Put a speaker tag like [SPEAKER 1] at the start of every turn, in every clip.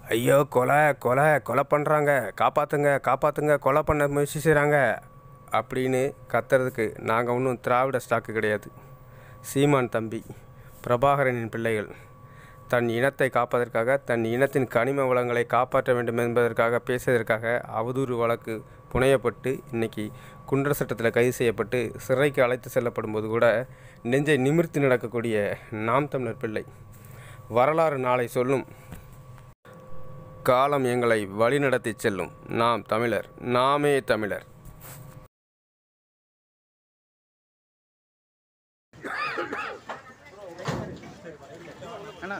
[SPEAKER 1] ஐயோ கொலை கொலை கொலை பண்ணுறாங்க காப்பாற்றுங்க காப்பாற்றுங்க கொலை பண்ண முயற்சி செய்கிறாங்க அப்படின்னு கத்துறதுக்கு நாங்கள் ஒன்றும் திராவிட ஸ்டாக்கு கிடையாது சீமான் தம்பி பிரபாகரனின் பிள்ளைகள் தன் இனத்தை காப்பதற்காக தன் இனத்தின் கனிம வளங்களை காப்பாற்ற வேண்டும் என்பதற்காக பேசியதற்காக அவதூறு வழக்கு புனையப்பட்டு இன்னைக்கு குண்டர் சட்டத்தில் கைது செய்யப்பட்டு சிறைக்கு அழைத்து செல்லப்படும்போது கூட நெஞ்சை நிமிர்த்தி நடக்கக்கூடிய நாம் தமிழர் பிள்ளை வரலாறு நாளை சொல்லும் காலம் எங்களை வழிநடத்தி செல்லும் நாம் தமிழர் நாமே தமிழர்
[SPEAKER 2] அண்ணா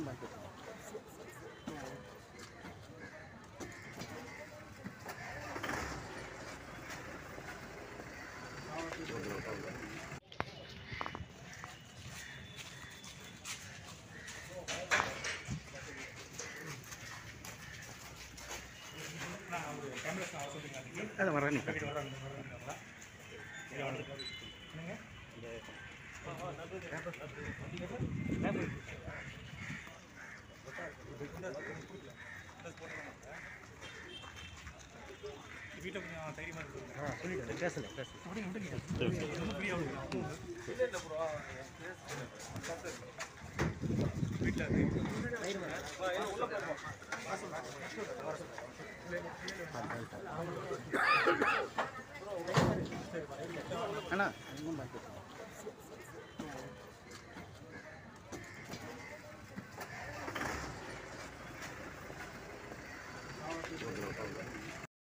[SPEAKER 2] அது வரேன் பேசல பேசல அண்ணா